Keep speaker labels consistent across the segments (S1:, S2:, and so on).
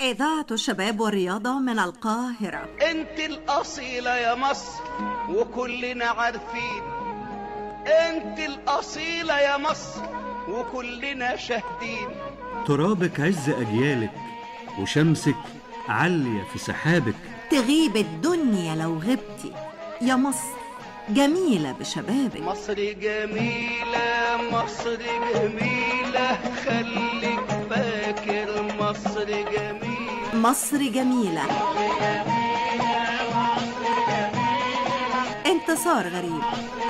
S1: إذاعة الشباب والرياضة من القاهرة
S2: انت الاصيلة يا مصر وكلنا عارفين انت الاصيلة يا مصر وكلنا شاهدين
S3: ترابك عز أجيالك وشمسك عالية في سحابك
S1: تغيب الدنيا لو غبتي يا مصر جميلة بشبابك
S2: مصر جميلة مصر جميلة خليك فاكر مصر جميلة
S1: مصر جميلة انتصار غريب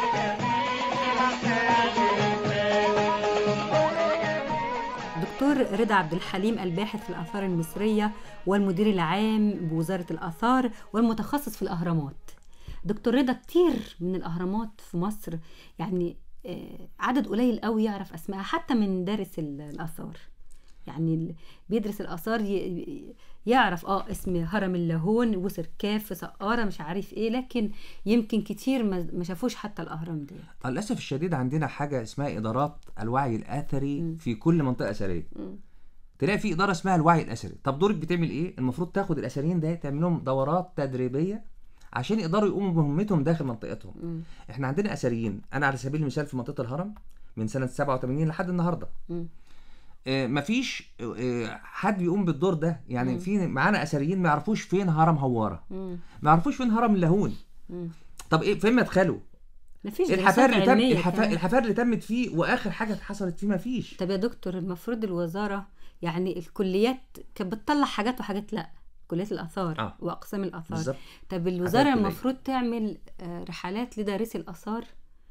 S4: دكتور رضا عبد الحليم الباحث في الآثار المصرية والمدير العام بوزارة الآثار والمتخصص في الأهرامات دكتور رضا كتير من الأهرامات في مصر يعني آه، عدد قليل قوي يعرف أسمائها حتى من دارس ال- الآثار يعني اللي بيدرس الآثار ي- يعرف اه اسم هرم اللاهون وسر كاف سقارة مش عارف ايه لكن يمكن كتير ما ما شافوش حتى الأهرام دي
S5: للاسف الشديد عندنا حاجه اسمها ادارات الوعي الاثري في كل منطقه اثريه تلاقي في اداره اسمها الوعي الاثري طب دورك بتعمل ايه المفروض تاخد الاثريين ده تعمل لهم دورات تدريبيه عشان يقدروا يقوموا بمهمتهم داخل منطقتهم احنا عندنا اثريين انا على سبيل المثال في منطقه الهرم من سنه 87 لحد النهارده
S4: مم.
S5: آه، مفيش آه، حد بيقوم بالدور ده يعني في معانا اثريين ما يعرفوش فين هرم هواره
S4: مم.
S5: ما يعرفوش فين هرم اللاهون
S4: مم.
S5: طب ايه فين مدخله
S4: مفيش
S5: الحفار
S4: دراسات
S5: اللي تم
S4: علمية
S5: الحفار,
S4: كمان.
S5: الحفار اللي تمت فيه واخر حاجه حصلت فيه مفيش
S4: طب يا دكتور المفروض الوزارة يعني الكليات كانت بتطلع حاجات وحاجات لا كليات الآثار
S5: آه.
S4: وأقسام الآثار
S5: بالظبط
S4: طب الوزارة
S5: كلية.
S4: المفروض تعمل آه، رحلات لدارسي الآثار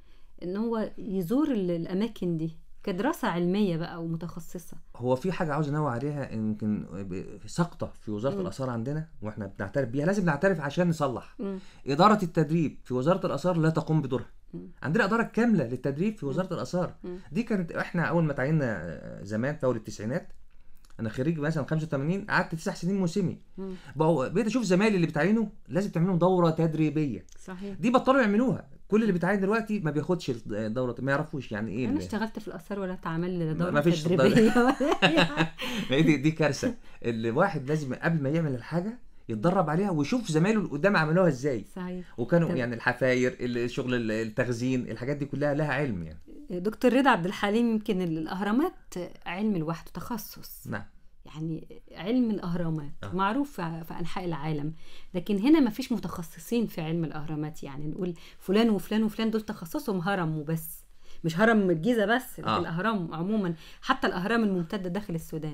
S4: إن هو يزور ال- الأماكن دي كدراسة علمية بقى ومتخصصة
S5: هو في حاجه عاوز انوه عليها يمكن ب- في سقطه في وزاره
S4: مم.
S5: الاثار عندنا واحنا بنعترف بيها لازم نعترف عشان نصلح
S4: مم.
S5: اداره التدريب في وزاره الاثار لا تقوم بدورها
S4: مم.
S5: عندنا اداره كامله للتدريب في وزاره الاثار
S4: مم.
S5: دي كانت احنا اول ما تعيننا آه، زمان في اول التسعينات انا خريج مثلا 85 قعدت تسع سنين موسمي
S4: مم.
S5: بقوا بقيت اشوف زمايلي اللي بتعينوا لازم تعملهم دوره تدريبيه
S4: صحيح
S5: دي بطلوا يعملوها كل اللي بيتعين دلوقتي ما بياخدش الدوره ما يعرفوش يعني ايه
S4: أنا
S5: ال-
S4: اشتغلت في الآثار ولا اتعمل لي دورة
S5: ما فيش
S4: تدريبية ولا أي حاجة.
S5: ما هي دي, دي كارثه الواحد لازم قبل ما يعمل الحاجه يتدرب عليها ويشوف زمايله اللي قدام عملوها ازاي
S4: صحيح
S5: وكانوا
S4: طب.
S5: يعني الحفاير الشغل التخزين الحاجات دي كلها لها علم يعني
S4: دكتور رضا عبد الحليم يمكن الأهرامات علم لوحده تخصص
S5: نعم
S4: يعني علم الأهرامات
S5: آه.
S4: معروف في في أنحاء العالم لكن هنا ما فيش متخصصين في علم الأهرامات يعني نقول فلان وفلان وفلان دول تخصصهم هرم وبس مش هرم الجيزة بس لكن
S5: آه.
S4: الأهرام عموما حتى الأهرام الممتدة داخل السودان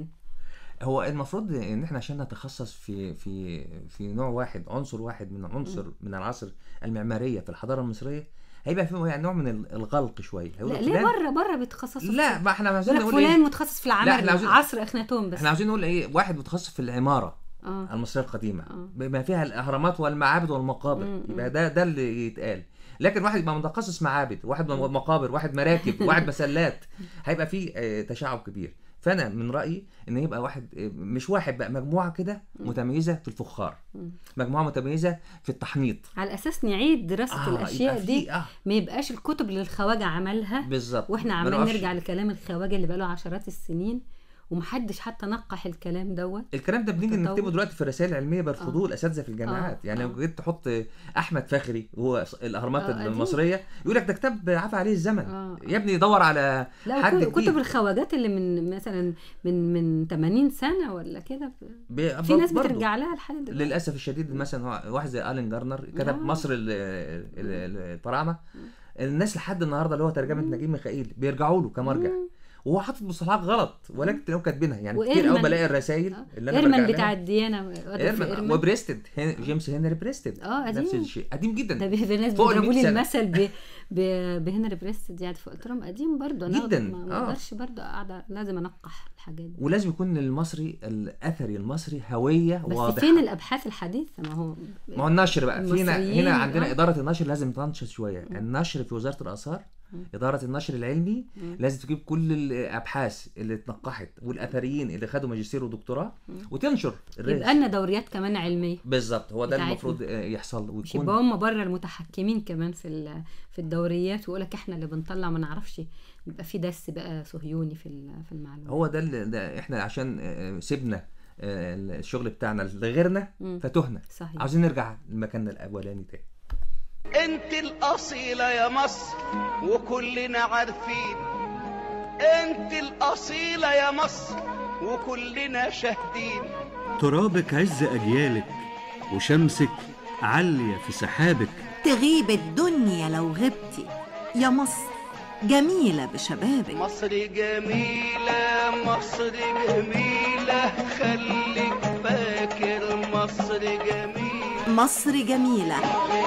S5: هو المفروض ان احنا عشان نتخصص في في في نوع واحد عنصر واحد من عنصر من العصر المعماريه في الحضاره المصريه هيبقى فيه يعني نوع من ال- الغلق شويه هيقول
S4: لا
S5: لك
S4: ليه
S5: فلان-
S4: بره بره بيتخصصوا
S5: لا
S4: في-
S5: ما احنا عاوزين
S4: يقول لك
S5: نقول
S4: فلان
S5: ايه
S4: متخصص في
S5: لا،
S4: العمل
S5: إحنا عاوزين-
S4: عصر اخناتون بس
S5: احنا عاوزين نقول ايه واحد متخصص في العماره
S4: اه
S5: المصريه القديمه
S4: آه.
S5: بما فيها الاهرامات والمعابد والمقابر
S4: مم،
S5: يبقى ده ده اللي يتقال لكن واحد يبقى متخصص معابد واحد مقابر واحد مراكب واحد مسلات هيبقى فيه آه، تشعب كبير فانا من رايي ان يبقى واحد آه، مش واحد بقى مجموعه كده متميزه في الفخار
S4: مم.
S5: مجموعه متميزه في التحنيط
S4: على اساس نعيد دراسه
S5: آه،
S4: الاشياء
S5: يبقى
S4: دي
S5: فيه- اه
S4: ما يبقاش الكتب اللي الخواجه عملها
S5: بالظبط
S4: واحنا
S5: ما
S4: عمالين
S5: نقفش.
S4: نرجع لكلام الخواجه اللي بقاله عشرات السنين ومحدش حتى نقح الكلام دوت
S5: الكلام ده بنيجي
S4: التطور.
S5: نكتبه دلوقتي في رسائل علميه بيرفضوه الاساتذه في الجامعات
S4: آه،
S5: يعني لو
S4: آه.
S5: جيت تحط احمد فخري وهو الاهرامات
S4: آه، قديم.
S5: المصريه يقول لك ده كتاب عفى عليه الزمن
S4: آه.
S5: يا ابني دور على
S4: لا
S5: حد
S4: وكتب-
S5: جديد.
S4: كتب الخواجات اللي من مثلا من من 80 سنه ولا كده
S5: ب-
S4: في ناس
S5: برضه.
S4: بترجع لها لحد دلوقتي
S5: للاسف الشديد مثلا هو- واحد زي الين جارنر كتب
S4: آه.
S5: مصر ال- ال- ال- الفراعنه الناس لحد النهارده اللي هو ترجمه نجيب ميخائيل بيرجعوا له كمرجع وهو حاطط مصطلحات غلط ولكن تلاقيهم كاتبينها يعني كتير قوي
S4: وإيرمان.
S5: بلاقي الرسائل اللي انا
S4: ايرمان
S5: برجع
S4: بتاع
S5: لها.
S4: الديانه وقت في
S5: إيرمان
S4: إيرمان.
S5: وبريستد هن- جيمس هنري بريستد
S4: اه
S5: نفس
S4: قديم
S5: الشيء قديم جدا
S4: ده بي- في ناس
S5: فوق ال
S4: بيضربوا
S5: 100
S4: لي
S5: سنة.
S4: المثل ب... ب... بهنري بريستد يعني فقلت لهم قديم برضه انا
S5: جداً،
S4: ما ما
S5: آه.
S4: اقدرش برضه قاعده لازم انقح الحاجات دي
S5: ولازم يكون للمصري الاثري المصري هويه
S4: بس
S5: واضحه
S4: فين الابحاث الحديثه ما هو
S5: ما هو النشر بقى فينا
S4: المصريين،
S5: هنا عندنا
S4: آه.
S5: اداره النشر لازم تنشط شويه النشر في وزاره الاثار اداره النشر العلمي لازم تجيب كل الابحاث اللي اتنقحت والاثريين اللي خدوا ماجستير ودكتوراه وتنشر الرئيس.
S4: يبقى لنا دوريات كمان علميه
S5: بالظبط هو ده
S4: بتاعتنا.
S5: المفروض آه، يحصل
S4: مش
S5: ويكون
S4: يبقى هم بره المتحكمين كمان في ال- في الدوريات ويقول لك احنا اللي بنطلع ما نعرفش يبقى في دس بقى صهيوني في ال- في المعلومات
S5: هو ده اللي ده احنا عشان آه، سيبنا آه، الشغل بتاعنا لغيرنا
S4: مم.
S5: فتهنا
S4: صحيح
S5: عاوزين نرجع لمكاننا الاولاني تاني
S2: انت الاصيلة يا مصر وكلنا عارفين انت الاصيلة يا مصر وكلنا شاهدين
S3: ترابك عز أجيالك وشمسك عالية في سحابك
S1: تغيب الدنيا لو غبتي يا مصر جميلة بشبابك
S2: مصر جميلة مصر جميلة خليك فاكر مصر جميلة
S1: مصر جميلة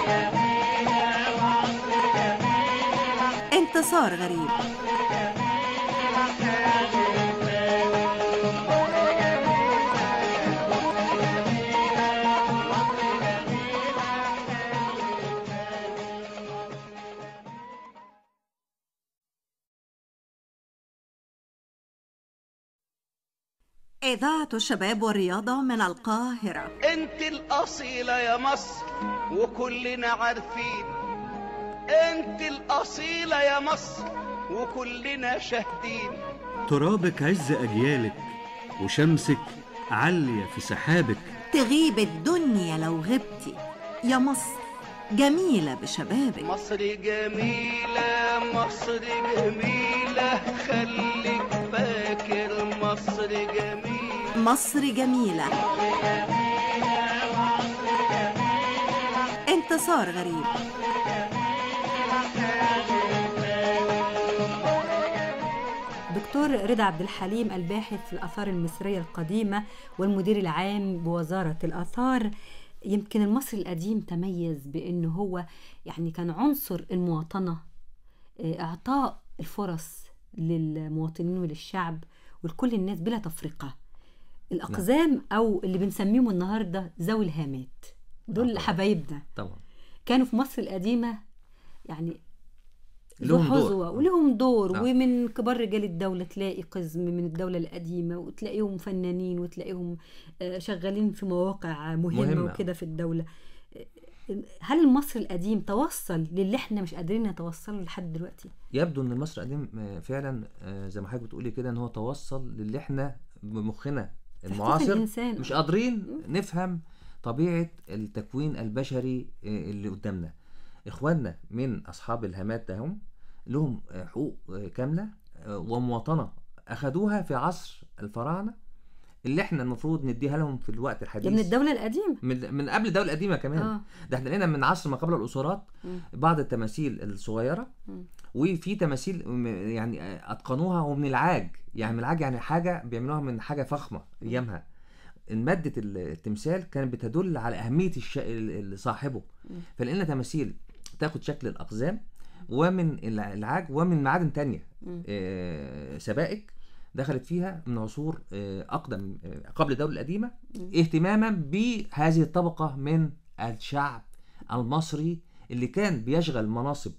S1: انتصار غريب إذاعة الشباب والرياضة من القاهرة
S2: انت الاصيلة يا مصر وكلنا عارفين انت الاصيلة يا مصر وكلنا شاهدين
S3: ترابك عز أجيالك وشمسك عالية في سحابك
S1: تغيب الدنيا لو غبتي يا مصر جميلة بشبابك
S2: مصر جميلة مصر جميلة خليك فاكر مصر جميلة
S1: مصر جميلة انتصار غريب
S4: دكتور رضا عبد الحليم الباحث في الآثار المصرية القديمة والمدير العام بوزارة الآثار يمكن المصري القديم تميز بأنه هو يعني كان عنصر المواطنة آه، إعطاء الفرص للمواطنين وللشعب ولكل الناس بلا تفرقة الأقزام أو اللي بنسميهم النهاردة ذوي الهامات دول
S5: طبعاً.
S4: حبايبنا
S5: طبعا
S4: كانوا في مصر القديمة يعني
S5: لهم
S4: ذو
S5: دور.
S4: حظوة ولهم دور
S5: نعم.
S4: ومن كبار رجال الدولة تلاقي قزم من الدولة القديمة وتلاقيهم فنانين وتلاقيهم آه، شغالين في مواقع مهمة,
S5: مهمة.
S4: وكده في الدولة آه، هل المصري القديم توصل للي احنا مش قادرين نتوصله لحد دلوقتي؟
S5: يبدو ان المصري القديم آه، فعلا آه، زي ما حضرتك بتقولي كده ان هو توصل للي احنا بمخنا
S4: تحقيق
S5: المعاصر
S4: الإنسان.
S5: مش قادرين نفهم طبيعه التكوين البشري آه، اللي قدامنا اخواننا من اصحاب الهامات ده هم لهم آه، حقوق آه، كامله آه، ومواطنه اخدوها في عصر الفراعنه اللي احنا المفروض نديها لهم في الوقت
S4: ده
S5: الحديث
S4: من الدولة القديمة
S5: من من قبل الدوله القديمه كمان
S4: آه.
S5: ده احنا لقينا من عصر ما قبل الاسرات
S4: مم.
S5: بعض التماثيل الصغيره
S4: مم.
S5: وفي تماثيل م- يعني اتقنوها ومن العاج يعني من العاج يعني حاجه بيعملوها من حاجه فخمه ايامها ماده التمثال كانت بتدل على اهميه الش... ال- ال- صاحبه فلقينا تماثيل تاخد شكل الاقزام ومن الع- العاج ومن معادن تانية
S4: مم.
S5: آه، سبائك دخلت فيها من عصور آه، اقدم آه، قبل الدوله القديمه اهتماما بهذه الطبقه من الشعب المصري اللي كان بيشغل مناصب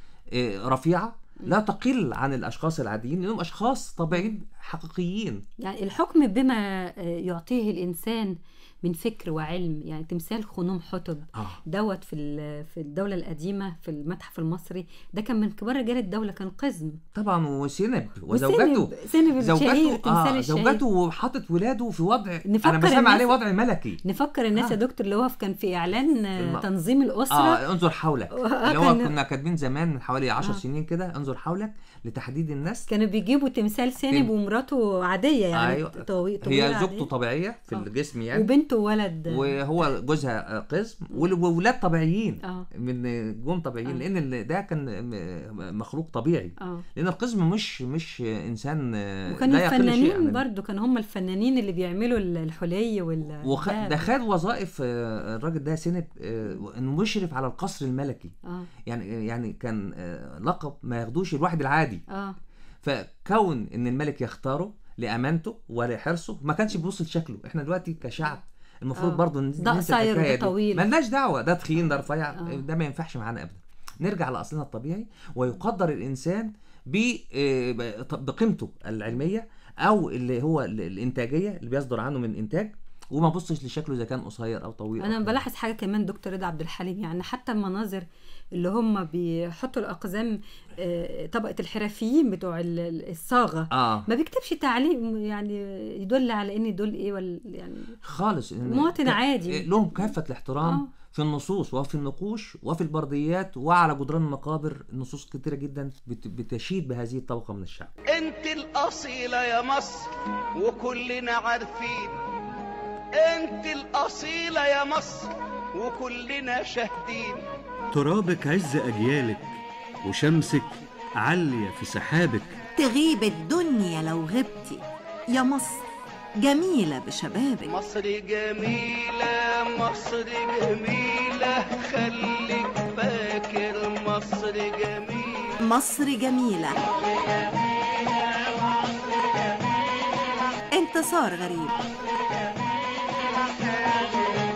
S5: آه، رفيعه لا تقل عن الاشخاص العاديين لانهم اشخاص طبيعيين حقيقيين
S4: يعني الحكم بما آه، يعطيه الإنسان من فكر وعلم يعني تمثال خنوم حتب
S5: اه
S4: دوت في ال- في الدولة القديمة في المتحف المصري ده كان من كبار رجال الدولة كان قزم
S5: طبعا وسنب وزوجته
S4: وسنب سنب الشهير
S5: زوجته
S4: تمثال
S5: اه
S4: الشهير
S5: زوجته وحاطط ولاده في وضع
S4: نفكر
S5: انا بسمع
S4: الناس-
S5: عليه وضع ملكي
S4: نفكر الناس
S5: آه.
S4: يا دكتور اللي هو كان في اعلان آه،
S5: الم-
S4: تنظيم الاسره
S5: اه انظر حولك
S4: آه،
S5: اللي هو
S4: كان-
S5: كنا كاتبين زمان من حوالي 10
S4: آه.
S5: سنين كده انظر حولك لتحديد النسل
S4: كانوا بيجيبوا تمثال سنب
S5: تم-
S4: ومراته عاديه يعني
S5: أيوة.
S4: طوي... طويلة
S5: هي
S4: عادية.
S5: زوجته طبيعيه في
S4: آه.
S5: الجسم يعني
S4: وبنته وولد
S5: وهو جوزها آه، قزم وال- وولاد طبيعيين
S4: اه
S5: من جم طبيعيين
S4: آه.
S5: لان ال- ده كان م- مخلوق طبيعي
S4: اه
S5: لان القزم مش مش انسان آه،
S4: وكانوا
S5: لا يقل شيء
S4: الفنانين
S5: عن
S4: برضو كانوا هم الفنانين اللي بيعملوا ال- الحلي وال
S5: وخ...
S4: ده-
S5: ده خد وظائف آه، الراجل ده سنب آه، انه مشرف على القصر الملكي
S4: اه
S5: يعني يعني كان آه، لقب ما ياخدوش الواحد العادي
S4: اه
S5: فكون ان الملك يختاره لامانته ولحرصه ما كانش بيبص لشكله احنا دلوقتي كشعب المفروض
S4: آه.
S5: برضه
S4: ده
S5: ننسى
S4: قصير
S5: الحكاية
S4: وده
S5: دي.
S4: طويل.
S5: ملناش دعوه ده تخين ده رفيع
S4: آه.
S5: ده ما ينفعش معانا ابدا نرجع لاصلنا الطبيعي ويقدر الانسان ب- آه، ب- بقيمته العلميه او اللي هو ال- الانتاجيه اللي بيصدر عنه من انتاج وما بصش لشكله اذا كان قصير او طويل أو
S4: انا
S5: كده.
S4: بلاحظ حاجه كمان دكتور رضا عبد الحليم يعني حتى المناظر اللي هم بيحطوا الاقزام آه، طبقه الحرفيين بتوع ال- ال- الصاغه
S5: اه
S4: ما بيكتبش تعليق يعني يدل على ان دول ايه ولا يعني
S5: خالص إن-
S4: مواطن
S5: ك-
S4: عادي.
S5: لهم كافه الاحترام
S4: آه.
S5: في النصوص وفي النقوش وفي البرديات وعلى جدران المقابر نصوص كتيره جدا بت- بتشيد بهذه الطبقه من الشعب
S2: انت الاصيلة يا مصر وكلنا عارفين انت الاصيلة يا مصر وكلنا شاهدين
S3: ترابك عز أجيالك وشمسك عالية في سحابك
S1: تغيب الدنيا لو غبتي يا مصر جميلة بشبابك
S2: مصر جميلة مصر جميلة خليك فاكر مصر جميلة
S1: مصر جميلة انتصار غريب